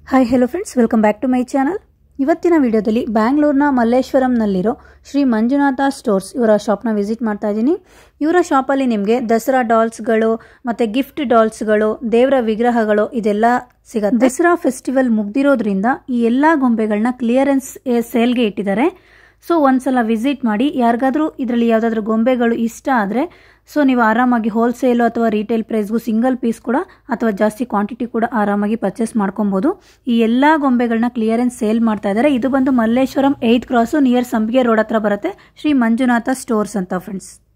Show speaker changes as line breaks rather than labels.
hi hello friends welcome back to my channel ಇವತ್ತಿನ ವಿಡಿಯೋದಲ್ಲಿ ಬ್ಯಾಂಗ್ಳೂರ್ನ ಮಲ್ಲೇಶ್ವರಂನಲ್ಲಿರೋ ಶ್ರೀ ಮಂಜುನಾಥ ಸ್ಟೋರ್ಸ್ ಇವರ ಶಾಪ್ನ ವಿಸಿಟ್ ಮಾಡ್ತಾ ಇದ್ದೀನಿ ಇವರ ಶಾಪಲ್ಲಿ ನಿಮಗೆ ದಸರಾ ಡಾಲ್ಸ್ಗಳು ಮತ್ತು ಗಿಫ್ಟ್ ಡಾಲ್ಸ್ಗಳು ದೇವರ ವಿಗ್ರಹಗಳು ಇದೆಲ್ಲ ಸಿಗುತ್ತೆ ದಸರಾ ಫೆಸ್ಟಿವಲ್ ಮುಗ್ದಿರೋದ್ರಿಂದ ಈ ಎಲ್ಲ ಗೊಂಬೆಗಳನ್ನ ಕ್ಲಿಯರೆನ್ಸ್ ಸೇಲ್ಗೆ ಇಟ್ಟಿದ್ದಾರೆ ಸೊ ಒಂದ್ಸಲ ವಿಸಿಟ್ ಮಾಡಿ ಯಾರಿಗಾದ್ರೂ ಇದರಲ್ಲಿ ಯಾವುದಾದ್ರೂ ಗೊಂಬೆಗಳು ಇಷ್ಟ ಆದರೆ ಸೊ ನೀವು ಆರಾಮಾಗಿ ಹೋಲ್ಸೇಲು ಅಥವಾ ರಿಟೇಲ್ ಪ್ರೈಸ್ಗೂ ಸಿಂಗಲ್ ಪೀಸ್ ಕೂಡ ಅಥವಾ ಜಾಸ್ತಿ ಕ್ವಾಂಟಿಟಿ ಕೂಡ ಆರಾಮಾಗಿ ಪರ್ಚೇಸ್ ಮಾಡ್ಕೊಬೋದು ಈ ಎಲ್ಲ ಗೊಂಬೆಗಳನ್ನ ಕ್ಲಿಯರೆನ್ಸ್ ಸೇಲ್ ಮಾಡ್ತಾ ಇದ್ದಾರೆ ಇದು ಬಂದು Malleshwaram eighth cross near Sampige road ಹತ್ರ ಬರುತ್ತೆ ಶ್ರೀ ಮಂಜುನಾಥ ಸ್ಟೋರ್ಸ್ ಅಂತ ಫ್ರೆಂಡ್ಸ್